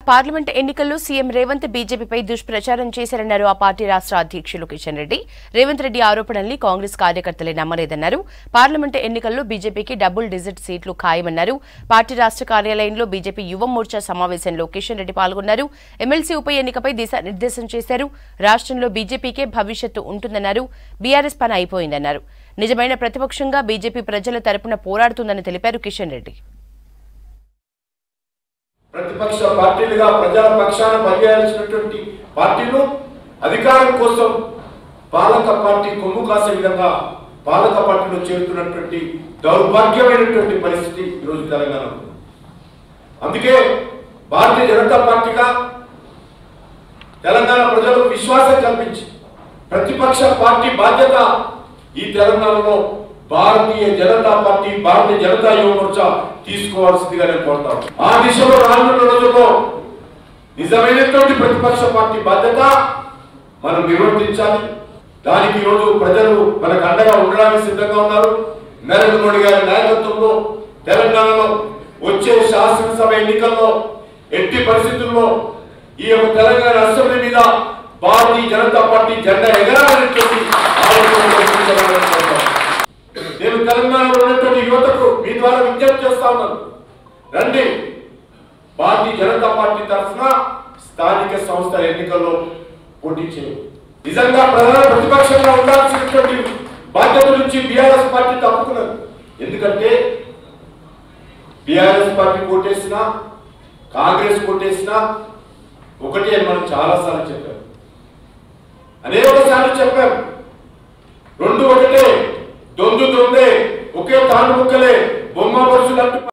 Parliament ఎన్నికల్లో CM Revanth బీజేపీపై దుష్ప్రచారం చేశారన్నారు ఆ పార్టీ రాష్ట్ర అధ్యక్షులు కిషన్ రెడ్డి రేవంత్ రెడ్డి ఆరోపణల్ని కాంగ్రెస్ కార్యకర్తలే నమ్మలేదన్నారు పార్లమెంట్ ఎన్నికల్లో బీజేపీకి డబుల్ డిజిట్ సీట్లు ఖాయమన్నారు పార్టీ రాష్ట్ర కార్యాలయంలో బీజేపీ యువ మోర్చా సమావేశంలో కిషన్ రెడ్డి పాల్గొన్నారు ఎమ్మెల్సీ ఉప ఎన్నికపై దిశానిర్దేశం చేశారు రాష్ట్రంలో బీజేపీకే భవిష్యత్తు ఉంటుందన్నారు బీఆర్ఎస్ పని అయిపోయిందన్నారు నిజమైన ప్రతిపక్షంగా బీజేపీ ప్రజల తరపున పోరాడుతుందని తెలిపారు కిషన్ రెడ్డి ప్రతిపక్ష పార్టీలుగా ప్రజల పక్షాన పనిచేయాల్సినటువంటి పార్టీలు అధికారం కోసం పాలక పార్టీ కొమ్ము కాసే విధంగా పాలక పార్టీలో చేరుతున్నటువంటి దౌర్భాగ్యమైనటువంటి పరిస్థితి ఈరోజు తెలంగాణలో ఉంది. అందుకే భారతీయ జనతా పార్టీగా తెలంగాణ ప్రజలకు విశ్వాసం కల్పించి ప్రతిపక్ష పార్టీ బాధ్యత ఈ తెలంగాణలో భారతీయ జనతా పార్టీ భారతీయ జనతా యువ మోర్చా తీసుకోవాల్సిందిగా నేను కోరుతాను ఆ దిశలో రానున్న రోజుల్లో నిజమైనటువంటి ప్రతిపక్ష పార్టీ బాధ్యత మనం నిర్వర్తించాలి దానికి ఈరోజు ప్రజలు మనకు అండగా ఉండడానికి సిద్ధంగా ఉన్నారు నరేంద్ర మోడీ గారి నాయకత్వంలో తెలంగాణలో వచ్చే శాసనసభ ఎన్నికల్లో ఎట్టి పరిస్థితుల్లో ఈ యొక్క తెలంగాణ అసెంబ్లీ మీద భారతీయ జనతా పార్టీ జెండా ఎగరాలనేటువంటి ఆలోచన చేస్తున్నారని కోరుతాను. నేను తెలంగాణలో ఉన్నటువంటి యువతకు మీ ద్వారా విజ్ఞప్తి చేస్తా ఉన్నాను రండి భారతీయ జనతా పార్టీ తరఫున స్థానిక సంస్థల ఎన్నికల్లో పోటీ చేయండి నిజంగా ప్రధాన ప్రతిపక్షంగా ఉండాల్సినటువంటి బాధ్యత నుంచి బీఆర్ఎస్ పార్టీ తప్పుకున్నది ఎందుకంటే బీఆర్ఎస్ పార్టీ కొట్టేసినా కాంగ్రెస్ కొట్టేసినా ఒకటి అని మనం చాలాసార్లు చెప్పాం అనేక సార్లు చెప్పాం రెండు ఒకటే దొందు దొందే ఒకే తాను ముక్కలే బొమ్మ పరుషులు